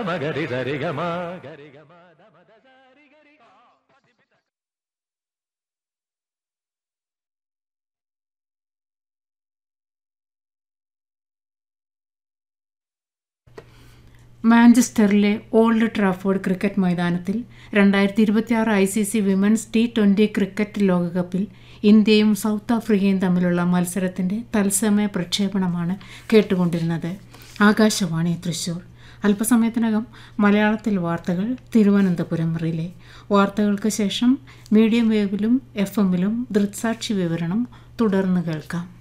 മഗരി സരി ഗമ ഗരി ഗമ ദമ ദ സരി ഗരി മാഞ്ചസ്റ്ററിലെ ഓൾഡ് ട്രാഫോർഡ് ക്രിക്കറ്റ് മൈതാനത്തിൽ രണ്ടായിരത്തി ഇരുപത്തിയാറ് I C C women's T twenty cricket ലോകകപ്പിൽ ഇന്ത്യയും സൗത്ത് ആഫ്രിക്കയും തമ്മിലുള്ള മത്സരത്തിൻ്റെ തത്സമയ പ്രക്ഷേപണമാണ് കേട്ടുകൊണ്ടിരുന്നത് ആകാശവാണി തൃശൂർ അല്പസമയത്തിനകം മലയാളത്തിൽ വാർത്തകൾ തിരുവനന്തപുരം റിലേ വാർത്തകൾക്ക് ശേഷം മീഡിയം വേവിലും എഫ് എമ്മിലും ദൃക്സാക്ഷി വിവരണം തുടർന്ന് കേൾക്കാം